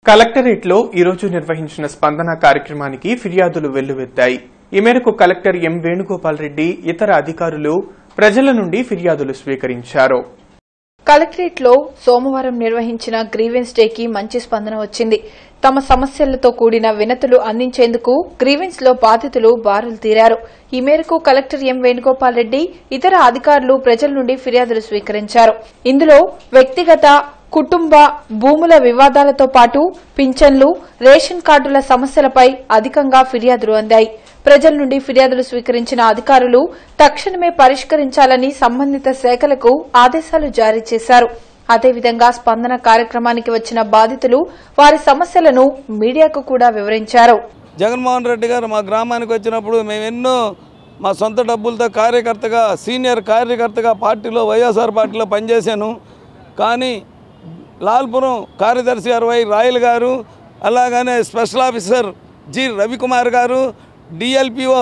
కలెక్టరేట్లో ఈరోజు నిర్వహించిన స్పందన కార్యక్రమానికి ఫిర్యాదులు వెల్లువెత్తాయి ఈ మేరకు కలెక్టర్ ఎం వేణుగోపాల్ రెడ్డి ఇతర అధికారులు ప్రజల నుండి ఫిర్యాదులు స్వీకరించారు కలెక్టరేట్ లో సోమవారం నిర్వహించిన గ్రీవెన్స్ డేకి మంచి స్పందన వచ్చింది తమ సమస్యలతో కూడిన వినతులు అందించేందుకు గ్రీవెన్స్ లో బాధితులు బారులు తీరారు ఈ మేరకు కలెక్టర్ ఎం వేణుగోపాల్ రెడ్డి ఇతర అధికారులు ప్రజల నుండి ఫిర్యాదులు స్వీకరించారు ఇందులో వ్యక్తిగత కుటుంబ భూముల వివాదాలతో పాటు పింఛన్లు రేషన్ కార్డుల సమస్యలపై అధికంగా ఫిర్యాదులు అందాయి ప్రజల నుండి ఫిర్యాదులు స్వీకరించిన అధికారులు తక్షణమే పరిష్కరించాలని సంబంధిత శాఖలకు ఆదేశాలు జారీ చేశారు అదేవిధంగా స్పందన కార్యక్రమానికి వచ్చిన బాధితులు వారి సమస్యలను మీడియాకు కూడా వివరించారు జగన్మోహన్ రెడ్డి గారు మా గ్రామానికి వచ్చినప్పుడు మేము ఎన్నో మా సొంత డబ్బులతో కార్యకర్తగా సీనియర్ కార్యకర్తగా పార్టీలో వైఎస్ఆర్ పార్టీలో పనిచేశాను కానీ లాల్పురం కార్యదర్శి గారు వై రాయల్ గారు అలాగనే స్పెషల్ ఆఫీసర్ జి రవికుమార్ గారు డిఎల్పిఓ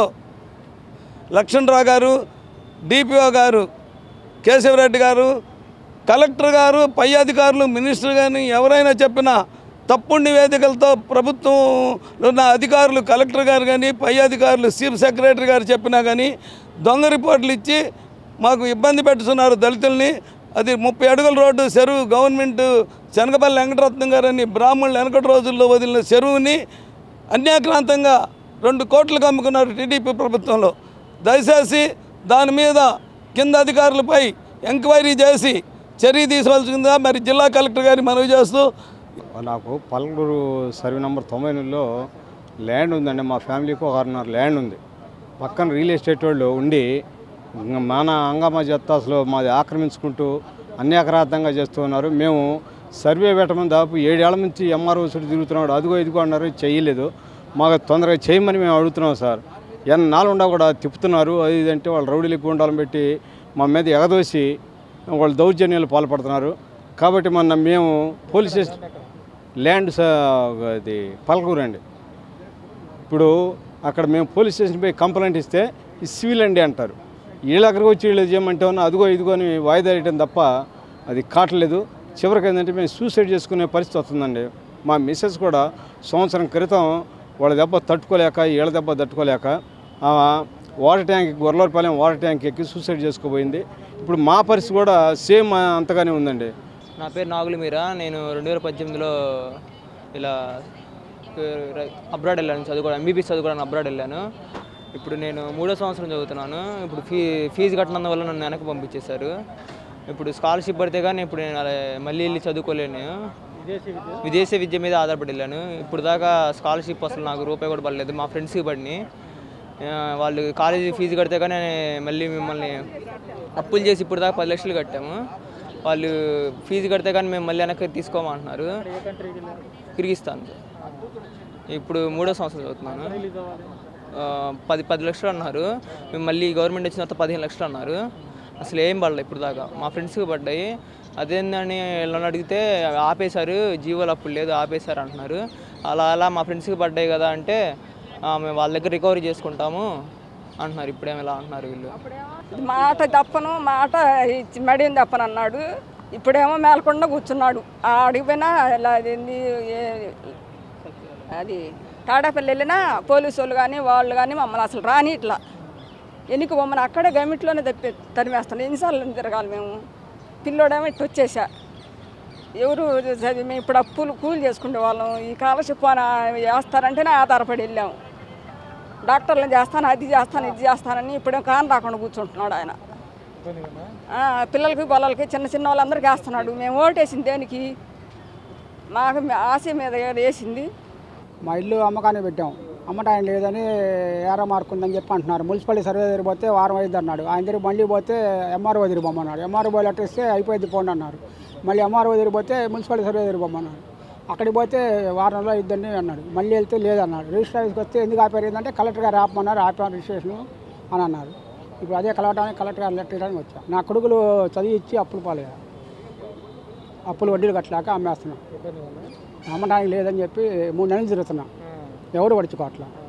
లక్ష్మణరావు గారు డిపిఓ గారు కేశవరెడ్డి గారు కలెక్టర్ గారు పై అధికారులు మినిస్టర్ కానీ ఎవరైనా చెప్పినా తప్పుడు నివేదికలతో ప్రభుత్వంలో ఉన్న అధికారులు కలెక్టర్ గారు కానీ పై అధికారులు చీఫ్ సెక్రటరీ గారు చెప్పినా కానీ దొంగ రిపోర్ట్లు ఇచ్చి మాకు ఇబ్బంది పెట్టుతున్నారు దళితుల్ని అది ముప్పై అడుగుల రోడ్డు చెరువు గవర్నమెంట్ శనగపల్లి వెంకటరత్నం గారని బ్రాహ్మణులు వెనకటి రోజుల్లో వదిలిన చెరువుని అన్యాక్రాంతంగా రెండు కోట్లకు అమ్ముకున్నారు టీడీపీ ప్రభుత్వంలో దయచేసి దాని మీద కింద అధికారులపై ఎంక్వైరీ చేసి చర్య తీసుకోవాల్సిందిగా మరి జిల్లా కలెక్టర్ గారిని మనవి చేస్తూ నాకు పల్గూరు సర్వే నెంబర్ తొంభై ఎనిమిదిలో ల్యాండ్ ఉందండి మా ఫ్యామిలీకి ఒక ఆరున్నర ల్యాండ్ ఉంది పక్కన రియల్ ఎస్టేట్ వాళ్ళు ఉండి ఇంక మన హంగామా చెత్త అసలు మాది ఆక్రమించుకుంటూ అన్యాకరాతంగా చేస్తూ ఉన్నారు మేము సర్వే పెట్టమని దాదాపు ఏడేళ్ల నుంచి ఎంఆర్ఓ చుట్టూ తిరుగుతున్నాడు అదిగో ఇదిగో అన్నారు చేయలేదు మాకు తొందరగా చేయమని మేము అడుగుతున్నాం సార్ ఎన్నాళ్ళుండా కూడా తిప్పుతున్నారు అది ఇది అంటే వాళ్ళు రౌడీలు గుండాలను పెట్టి మా మీద ఎగదోసి వాళ్ళు దౌర్జన్యాలు పాల్పడుతున్నారు కాబట్టి మొన్న మేము పోలీస్ స్టేషన్ ల్యాండ్ స- అది పలకూరు అండి ఇప్పుడు అక్కడ మేము పోలీస్ స్టేషన్ పోయి కంప్లైంట్ ఇస్తే ఈ సివిల్ అండి అంటారు వీళ్ళ అక్కడికి వచ్చి వీళ్ళు చేయమంటే ఉన్నా అదిగో ఇదిగో అని వాయిదా వేయటం తప్ప అది కావట్లేదు చివరికి ఏంటంటే మేము సూసైడ్ చేసుకునే పరిస్థితి వస్తుందండి మా మిస్సెస్ కూడా సంవత్సరం క్రితం వాళ్ళ దెబ్బ తట్టుకోలేక వీళ్ళ దెబ్బ తట్టుకోలేక ఆ water tank Gorrelapalem water tank ఎక్కి సూసైడ్ చేసుకోబోయింది ఇప్పుడు మా పరిస్థితి కూడా సేమ్ అంతగానే ఉందండి నా పేరు నాగులు మీరా నేను రెండు వేల పద్దెనిమిదిలో ఇలా అబ్రాడ్ వెళ్ళాను చదువుకోవడం ఎంబీబీఎస్ చదువుకోవడానికి అబ్రాడ్ వెళ్ళాను ఇప్పుడు నేను మూడో సంవత్సరం చదువుతున్నాను ఇప్పుడు ఫీ ఫీజు కట్టినందువల్ల నన్ను వెనక్కి పంపించేశారు ఇప్పుడు స్కాలర్షిప్ పడితే కానీ ఇప్పుడు నేను అలా మళ్ళీ వెళ్ళి చదువుకోలేను విదేశీ విద్య మీద ఆధారపడి వెళ్ళాను ఇప్పుడు దాకా స్కాలర్షిప్ అసలు నాకు రూపాయి కూడా పడలేదు మా ఫ్రెండ్స్కి పడినాయి ఆ, వాళ్ళు కాలేజీ ఫీజు కడితే కానీ మళ్ళీ మిమ్మల్ని అప్పులు చేసి ఇప్పుడు దాకా పది లక్షలు కట్టాము వాళ్ళు ఫీజు కడితే కానీ మేము మళ్ళీ వెనక్కి తీసుకోమంటున్నారు కిర్గిస్తాన్ ఇప్పుడు మూడో సంవత్సరం చదువుతున్నాను ఆ, పది పది లక్షలు అన్నారు మేము మళ్ళీ గవర్నమెంట్ వచ్చిన తర్వాత పదిహేను లక్షలు అన్నారు అసలు ఏం పడలేదు ఇప్పుడు దాకా మా ఫ్రెండ్స్కి పడ్డాయి అదేందని వీళ్ళని అడిగితే ఆపేశారు జీవోలు అప్పుడు లేదు ఆపేశారు అంటున్నారు అలా అలా మా ఫ్రెండ్స్కి పడ్డాయి కదా అంటే "ఆ, మేము వాళ్ళ దగ్గర రికవరీ చేసుకుంటాము అంటున్నారు ఇప్పుడేమి ఇలా అంటున్నారు వీళ్ళు మాట తప్పను మాట ఇచ్చి మడిని తప్పను అన్నాడు ఇప్పుడేమో మేలకుండా కూర్చున్నాడు ఆ అడిగిపోయినా ఇలా అదేంది ఏ- అది తాడాపల్లి వెళ్ళినా పోలీసు వాళ్ళు కానీ వాళ్ళు కానీ మమ్మల్ని అసలు రాని ఇట్లా ఎన్నిక బొమ్మను అక్కడే గమిట్లోనే తప్పి తరిమేస్తాను ఎన్నిసార్లు తిరగాలి మేము పిల్లోడేమో ఇట్టు వచ్చేసా ఎవరు చదివి మేము ఇప్పుడు అప్పులు కూలి చేసుకునే వాళ్ళం ఈ కాలర్షిప్ అని వేస్తారంటేనే ఆధారపడి వెళ్ళాము డాక్టర్లను చేస్తాను అది చేస్తాను ఇది చేస్తానని ఇప్పుడే కాని రాకుండా కూర్చుంటున్నాడు ఆయన ఆ, పిల్లలకి పొలాలకి చిన్న చిన్న వాళ్ళందరికీ వేస్తున్నాడు మేము ఓటేసింది దేనికి మాకు మే- ఆశ మీద వేసింది మా ఇల్లు అమ్మకానికి పెట్టాం అమ్మటానికి లేదని ఏరా మార్క్ ఉందని చెప్పి అంటున్నారు మున్సిపాలిటీ సర్వే దగ్గర పోతే వారం అయింది అన్నాడు ఆయన దగ్గర మళ్ళీ పోతే ఎంఆర్ఓ దగ్గర పొమ్మన్నాడు ఎంఆర్ఓ లెటర్ ఇస్తే అయిపోయింది పోండి అన్నారు మళ్ళీ ఎంఆర్ఓ దగ్గర పోతే మున్సిపాలిటీ సర్వే దగ్గర పొమ్మన్నాడు అక్కడికి పోతే వారంలో ఇద్దండి అన్నాడు మళ్ళీ వెళ్తే లేదన్నాడు రిజిస్టర్ ఆఫీస్కి వస్తే ఎందుకు ఆపారు ఏంటంటే కలెక్టర్ గారు ఆపమన్నారు ఆపాను రిజిస్ట్రేషన్ అని అన్నారు ఇప్పుడు అదే కలవడానికి కలెక్టర్ గారు లెటర్ ఇవ్వడానికి వచ్చా నా కొడుకులు చదివి ఇచ్చి అప్పులు పాలయ్యా అప్పులు వడ్డీలు కట్టలేక అమ్మేస్తున్నాం అమ్మడానికి లేదని చెప్పి మూడు నెలలు తిరుగుతున్నాం ఎవరు పడుచుకోవట్లా